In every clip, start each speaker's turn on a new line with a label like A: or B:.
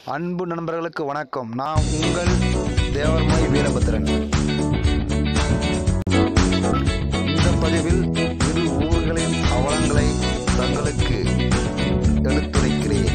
A: அன்பு நண்பர்களுக்கு வணக்கம் நான் உங்கள் தேவர்மொழி வீரபத்ரன் இந்த பதிவில் இரு ஊர்களின் அவலங்களை தங்களுக்கு எடுத்துரைக்கிறேன்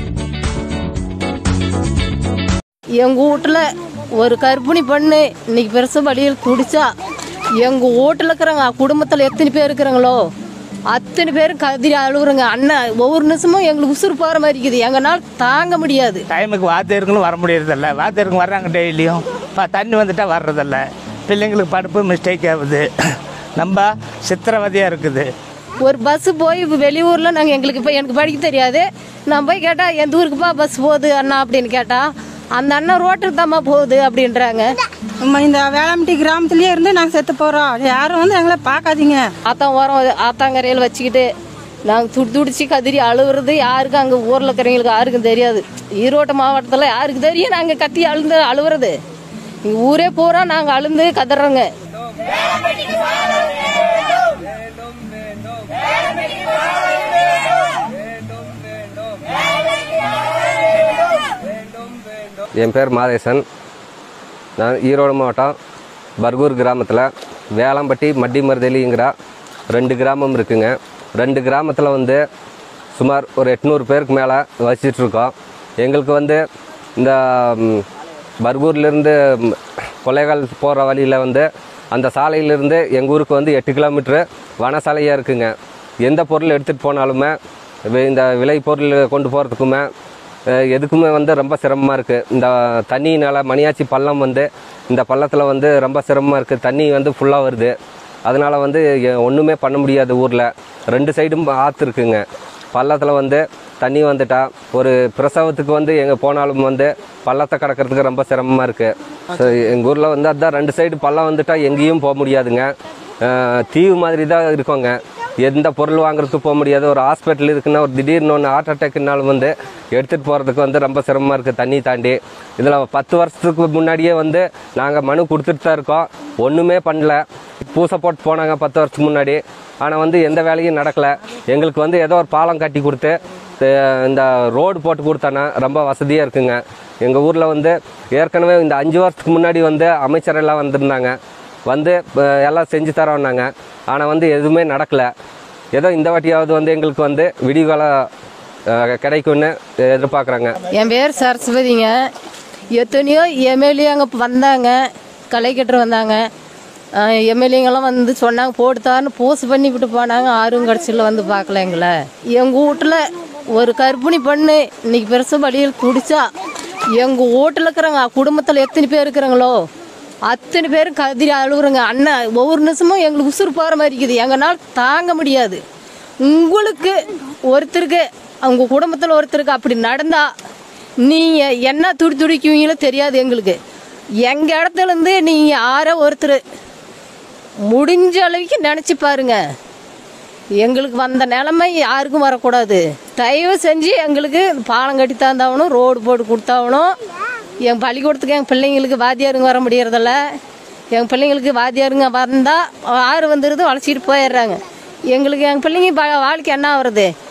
B: எங்கள் வீட்டில் ஒரு கர்ப்பிணி பொண்ணு இன்னைக்கு பெருசு வழியில் குடிச்சா எங்கள் வீட்டில் இருக்கிறவங்க குடும்பத்தில் எத்தனை பேர் இருக்கிறாங்களோ அத்தனை பேரும் கதிரி அழுகுறங்க அண்ணன் ஒவ்வொரு நிமிஷமும் எங்களுக்கு உசுறு போகிற மாதிரி இருக்குது எங்களால் தாங்க முடியாது
C: டைமுக்கு வாத்தியருங்களும் வர முடியறதில்ல வாத்தியருங்க வர்றாங்க டெய்லியும் இப்போ தண்ணி வந்துட்டா வர்றதில்ல பிள்ளைங்களுக்கு படிப்பு மிஸ்டேக் ஆகுது நம்ம சித்திரவதையாக இருக்குது
B: ஒரு பஸ்ஸு போய் இப்ப வெளியூரில் நாங்கள் எங்களுக்கு இப்போ எனக்கு படிக்க தெரியாது நான் போய் கேட்டால் எந்த ஊருக்குப்பா பஸ் போகுது அண்ணா அப்படின்னு கேட்டால் அந்த அண்ணன் ரோட்டுக்கு தாம்மா போகுது அப்படின்றாங்க
D: நம்ம இந்த வேளாண்மை கிராமத்துலயே இருந்து நாங்கள் செத்து போகிறோம் யாரும் வந்து எங்களை பார்க்காதீங்க
B: ஆத்தான் ஓரம் ஆத்தாங்கரையில் வச்சுக்கிட்டு நாங்கள் துடி துடிச்சு கதிரி அழுகுறது யாருக்கும் அங்கே ஊரில் இருக்கிறவங்களுக்கு யாருக்கும் தெரியாது ஈரோடு மாவட்டத்தில் யாருக்கு தெரியும் நாங்கள் கத்தி அழுந்து அழுகுறது இங்கே ஊரே பூரா நாங்கள் அழுந்து கதறோங்க
E: என் பேர் மாதேசன் நான் ஈரோடு மாவட்டம் பர்கூர் கிராமத்தில் வேளாம்பட்டி மட்டி மருதலிங்கிற ரெண்டு கிராமம் இருக்குங்க ரெண்டு கிராமத்தில் வந்து சுமார் ஒரு எட்நூறு பேருக்கு மேலே வசிச்சிட்ருக்கோம் எங்களுக்கு வந்து இந்த ம், பர்கூர்லேருந்து ம், கொலைகால் போகிற வழியில் வந்து அந்த சாலையிலேருந்து எங்கள் ஊருக்கு வந்து எட்டு கிலோமீட்ரு வனசாலையாக இருக்குங்க எந்த பொருள் எடுத்துகிட்டு போனாலுமே வி- இந்த விலை பொருள் கொண்டு போகிறதுக்குமே அஹ் எதுக்குமே வந்து ரொம்ப சிரமமாக இருக்குது இந்த தண்ணியினால் மணியாச்சி பள்ளம் வந்து இந்த பள்ளத்தில் வந்து ரொம்ப சிரமமாக இருக்குது தண்ணி வந்து ஃபுல்லாக வருது அதனால் வந்து எ- ஒன்றுமே பண்ண முடியாது ஊரில் ரெண்டு சைடும் ஆற்று இருக்குங்க பள்ளத்தில் வந்து தண்ணி வந்துட்டா ஒரு பிரசவத்துக்கு வந்து எங்கே போனாலும் வந்து பள்ளத்தை கடக்கிறதுக்கு ரொம்ப சிரமமாக இருக்குது எங்கள் ஊரில் வந்து அதான் ரெண்டு சைடு பள்ளம் வந்துட்டா எங்கேயும் போக முடியாதுங்க அஹ் தீவு மாதிரி தான் இருக்கோங்க எந்த பொருள் வாங்குறதுக்கு போக முடியாது ஒரு ஹாஸ்பிட்டல் இருக்குன்னா ஒரு திடீர்னு ஒன்று ஹார்ட் அட்டாக்னாலும் வந்து எடுத்துகிட்டு போகிறதுக்கு வந்து ரொம்ப சிரமமாக இருக்குது தண்ணி தாண்டி இதில் பத்து வருஷத்துக்கு முன்னாடியே வந்து நாங்கள் மனு கொடுத்துட்டு தான் இருக்கோம் ஒன்றுமே பண்ணல பூசை போட்டு போனாங்க பத்து வருஷத்துக்கு முன்னாடி ஆனால் வந்து எந்த வேலையும் நடக்கலை எங்களுக்கு வந்து ஏதோ ஒரு பாலம் கட்டி கொடுத்து அஹ் இந்த ரோடு போட்டு கொடுத்தானா ரொம்ப வசதியாக இருக்குங்க எங்கள் ஊரில் வந்து ஏற்கனவே இந்த அஞ்சு வருஷத்துக்கு முன்னாடி வந்து அமைச்சர் எல்லாம் வந்திருந்தாங்க வந்து அஹ், எல்லாம் செஞ்சு தரோன்னாங்க ஆனால் வந்து எதுவுமே நடக்கலை ஏதோ இந்த வாட்டியாவது வந்து எங்களுக்கு வந்து விடிகாலம் அஹ், கிடைக்கும்னு எதிர்பார்க்குறாங்க
B: என் பேர் சரஸ்வதிங்க எத்தனையோ எம்எல்ஏ அங்கே வந்தாங்க கலைக்கட்டு வந்தாங்க எம்எல்ஏங்கெல்லாம் வந்து சொன்னாங்க போட்டுத்தான்னு பூசு பண்ணி விட்டு போனாங்க ஆறும் கடைசியில் வந்து பார்க்கல எங்களை எங்கள் வீட்டில் ஒரு கர்ப்பிணி பொண்ணு இன்னைக்கு பெருசு வழியில் குடிச்சா எங்கள் வீட்டில் இருக்கிறவங்க குடும்பத்தில் எத்தனை பேர் இருக்கிறாங்களோ அத்தனை பேரும் கதிரி அழுகுறங்க அண்ணன் ஒவ்வொரு நிமிஷமும் எங்களுக்கு உசுறு போகிற மாதிரி இருக்குது எங்களால் தாங்க முடியாது உங்களுக்கு ஒருத்தருக்கு அவங்க குடும்பத்தில் ஒருத்தருக்கு அப்படி நடந்தா நீங்கள் என்ன துடி துடிக்குவீங்களோ தெரியாது எங்களுக்கு எங்கள் இடத்துல இருந்து நீங்கள் யாரோ ஒருத்தர் முடிஞ்ச அளவுக்கு நினச்சி பாருங்க எங்களுக்கு வந்த நிலைமை யாருக்கும் வரக்கூடாது தயவு செஞ்சு எங்களுக்கு பாலம் கட்டி தந்தாகணும் ரோடு போட்டு கொடுத்தாகணும் என் பள்ளிக்கூடத்துக்கு எங்கள் பிள்ளைங்களுக்கு வாத்தியாருங்க வர முடியறதில்ல எங்கள் பிள்ளைங்களுக்கு வாத்தியாருங்க வந்தால் ஆறு வந்துடுது வளைச்சிட்டு போயிடுறாங்க எங்களுக்கு எங்கள் பிள்ளைங்க ப- வாழ்க்கை என்ன ஆகுறது